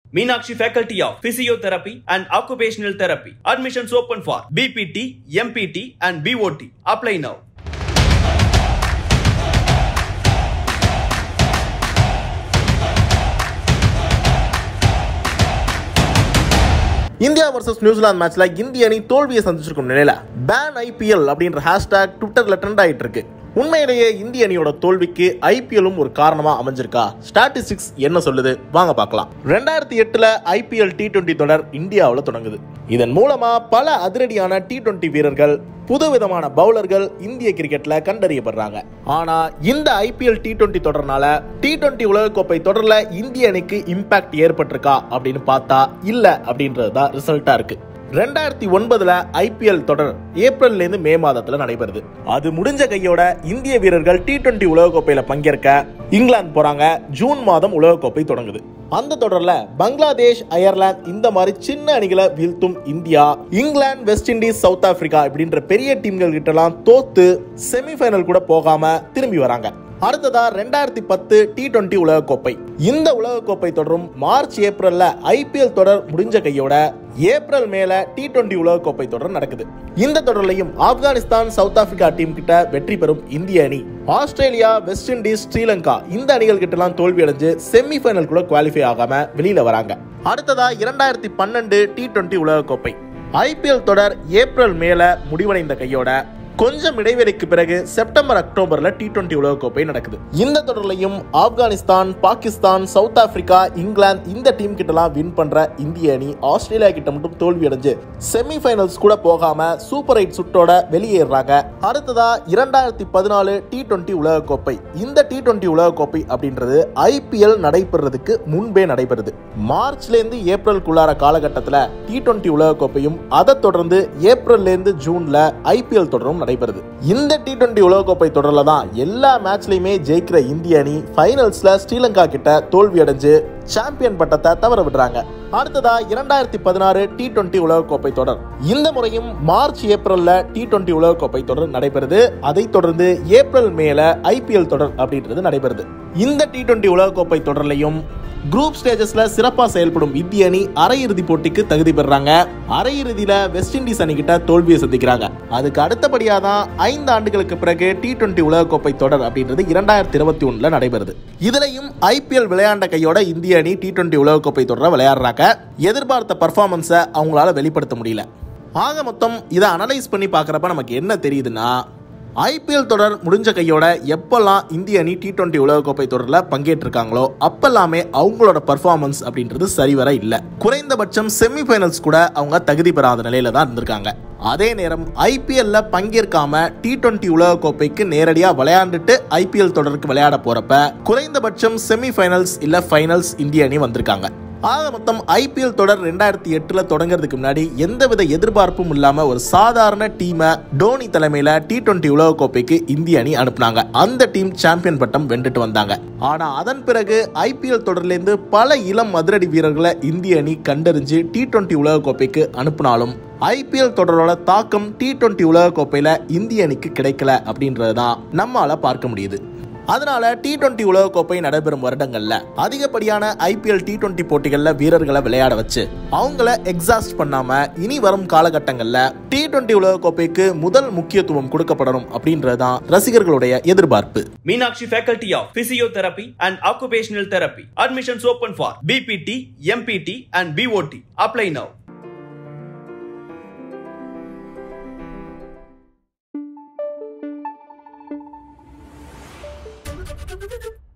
Meenakshi Faculty of Physiotherapy and Occupational Therapy. Admissions open for BPT, MPT, and BOT. Apply now. India versus New Zealand மேட்ச்ல இந்திய அணி தோல்வியை சந்திச்சிருக்கும் நிலையில ban IPL அப்படின்ற ஹேஷ்டாக் ட்விட்டர்ல ட்ரெண்ட் ஆயிட்டு இருக்கு உண்மையிலேயே இந்திய அணியோட தோல்விக்கு ஐபிஎல்லும் ஒரு காரணமா அமைஞ்சிருக்கா ஸ்டாட்டிஸ்டிக்ஸ் என்ன சொல்லுது வாங்க பார்க்கலாம் ரெண்டாயிரத்தி எட்டுல ஐபிஎல் டி டுவெண்டி தொடர் இந்தியாவில் தொடங்குது இதன் மூலமா பல அதிரடியான டி டுவெண்டி வீரர்கள் புதுவிதமான பவுலர்கள் இந்திய கிரிக்கெட்ல கண்டறியப்படுறாங்க ஆனா இந்த ஐபிஎல் டி டுவெண்டி தொடர்னால டி டுவெண்டி உலகக்கோப்பை தொடர்ல இந்திய அணிக்கு இம்பாக்ட் ஏற்பட்டிருக்கா அப்படின்னு பார்த்தா இல்ல அப்படின்றது தான் ரிசல்ட்டா இருக்கு ரெண்டாயிரத்தி ஒன்பதுல ஐபிஎல் தொடர் ஏப்ரல்ல இருந்து மே மாதத்துல நடைபெறுது அது முடிஞ்ச கையோட இந்திய வீரர்கள் டி டுவெண்டி உலகக்கோப்பையில பங்கேற்க இங்கிலாந்து போறாங்க ஜூன் மாதம் உலகக்கோப்பை தொடங்குது அந்த தொடர்ல பங்களாதேஷ் அயர்லாந்து இந்த மாதிரி சின்ன அணிகளை வீழ்த்தும் India England West Indies South Africa இப்படின்ற பெரிய டீம்கள் கிட்ட எல்லாம் தோத்து செமிஃபைனல் கூட போகாம திரும்பி வராங்க அடுத்ததா ரெண்டாயிரத்தி பத்து டி டுவெண்டி உலகக்கோப்பை இந்த உலகக்கோப்பை தொடரும் மார்ச் ஏப்ரல்ல ஐபிஎல் தொடர் முடிஞ்ச கையோட ஏப்ரல் மேல டி டுவெண்டி உலகக்கோப்பை தொடர் நடக்குது இந்த தொடர்லையும் ஆப்கானிஸ்தான் சவுத் ஆப்பிரிக்கா டீம் கிட்ட வெற்றி பெறும் இந்திய அணி ஆஸ்திரேலியா வெஸ்ட் இண்டீஸ் ஸ்ரீலங்கா இந்த அணிகள் கிட்ட எல்லாம் தோல்வி அடைஞ்சு செமிஃபைனல் கூட குவாலிஃபை ஆகாம வெளியில வராங்க அடுத்ததா இரண்டாயிரத்தி பன்னெண்டு டி டுவெண்டி உலகக்கோப்பை ஐபிஎல் தொடர் ஏப்ரல் மேல முடிவடைந்த கையோட கொஞ்சம் இடைவெளிக்கு பிறகு செப்டம்பர் அக்டோபர்ல டி டுவெண்டி உலகக்கோப்பை நடக்குது இந்த தொடர்லையும் Afghanistan Pakistan South Africa England இந்த டீம் கிட்டலாம் வின் பண்ற இந்திய அணி ஆஸ்திரேலியா கிட்ட மட்டும் தோல்வி அடைஞ்சு செமிஃபைனல்ஸ் கூட போகாம சூப்பர் எயிட் சுட்டோட வெளியேறாங்க அடுத்ததா இரண்டாயிரத்தி பதினாலு டி டுவெண்டி உலகக்கோப்பை இந்த டி டுவெண்டி உலகக்கோப்பை அப்படின்றது ஐபிஎல் நடைபெறதுக்கு முன்பே நடைபெறுது மார்ச்ல இருந்து ஏப்ரலுக்குள்ளார காலகட்டத்தில் டி டுவெண்டி உலகக்கோப்பையும் அதை தொடர்ந்து ஏப்ரல்ல இருந்து ஜூன்ல ஐபிஎல் தொடரும் நடைபெறுது இந்த டி டுவெண்டி உலகக்கோப்பை தொடர்ல தான் எல்லா மேட்ச்லயுமே ஜெயிக்கிற இந்திய அணி ஃபைனல்ஸ்ல ஸ்ரீலங்கா கிட்ட தோல்வி அடைஞ்சு சாம்பியன் பட்டத்தை தவற விடுறாங்க அடுத்ததா இரண்டாயிரத்தி பதினாறு டி டுவெண்டி உலகக்கோப்பை தொடர் இந்த முறையும் மார்ச் ஏப்ரல்ல டி டுவெண்டி உலகக்கோப்பை தொடர் நடைபெறுது அதைத் தொடர்ந்து ஏப்ரல் மேல ஐபிஎல் தொடர் அப்படின்றது நடைபெறுது இந்த டி டுவெண்டி உலகக்கோப்பை தொடர்லையும் குரூப் ஸ்டேஜஸ்ல சிறப்பா செயல்படும் இந்திய அணி அரையிறுதி போட்டிக்கு தகுதி பெறாங்க அரையிறுதியில வெஸ்ட் இண்டீஸ் அணி கிட்ட தோல்வியை சந்திக்கிறாங்க அதுக்கு அடுத்தபடியா தான் ஐந்து ஆண்டுகளுக்கு பிறகு டி டுவெண்டி உலகக்கோப்பை தொடர் அப்படின்றது இரண்டாயிரத்தி இருபத்தி ஒண்ணுல நடைபெறுது இதுலயும் ஐபிஎல் விளையாண்ட கையோட இந்திய அணி டி டுவெண்டி உலகக்கோப்பை தொடரை விளையாடுறாங்க எதிர்பார்த்த பர்ஃபார்மன்ஸை அவங்களால வெளிப்படுத்த முடியல ஆக மொத்தம் இதை அனலைஸ் பண்ணி பார்க்குறப்ப நமக்கு என்ன தெரியுதுன்னா ஐபிஎல் தொடர் முடிஞ்ச கையோட எப்பெல்லாம் இந்திய அணி டி டுவெண்ட்டி உலகக்கோப்பை தொடரில் பங்கேற்றிருக்காங்களோ அப்பெல்லாமே அவங்களோட பர்ஃபார்மன்ஸ் அப்படின்றது சரிவர இல்லை குறைந்தபட்சம் செமிஃபைனல்ஸ் கூட அவங்க தகுதி பெறாத நிலையில தான் இருந்திருக்காங்க அதே நேரம் ஐபிஎல்ல பங்கேற்காம டி டுவெண்ட்டி உலகக்கோப்பைக்கு நேரடியா விளையாண்டுட்டு ஐபிஎல் தொடருக்கு விளையாட போறப்ப குறைந்தபட்சம் செமிஃபைனல்ஸ் இல்ல ஃபைனல்ஸ் இந்திய அணி வந்திருக்காங்க ஆக மொத்தம் ஐபிஎல் தொடர் ரெண்டாயிரத்தி எட்டுல தொடங்குறதுக்கு முன்னாடி எந்தவித எதிர்பார்ப்பும் இல்லாம ஒரு சாதாரண டீமை டோனி தலைமையில டி டுவெண்ட்டி உலகக்கோப்பைக்கு இந்திய அணி அனுப்புனாங்க அந்த டீம் சாம்பியன் பட்டம் வென்றுட்டு வந்தாங்க ஆனா அதன் பிறகு ஐபிஎல் தொடர்ல இருந்து பல இளம் அதிரடி வீரர்களை இந்திய அணி கண்டறிஞ்சு டி டுவெண்ட்டி உலகக்கோப்பைக்கு அனுப்பினாலும் ஐபிஎல் தொடரோட தாக்கம் டி டுவெண்ட்டி உலகக்கோப்பையில இந்திய அணிக்கு கிடைக்கல அப்படின்றது தான் நம்மால பார்க்க முடியுது அதனால டி டுவெண்ட்டி உலகக்கோப்பை நடைபெறும் வருடங்கள்ல அதிகப்படியான ஐபிஎல் டி டுவெண்ட்டி போட்டிகள்ல வீரர்களை விளையாட வச்சு அவங்கள எக்ஸாஸ்ட் பண்ணாம இனி வரும் காலகட்டங்கள்ல டி டுவெண்ட்டி உலகக்கோப்பைக்கு முதல் முக்கியத்துவம் கொடுக்கப்படணும் அப்படின்றதுதான் ரசிகர்களுடைய எதிர்பார்ப்பு Meenakshi Faculty of Physiotherapy and Occupational Therapy. Admissions open for BPT, MPT, and BOT. Apply now. Thank you.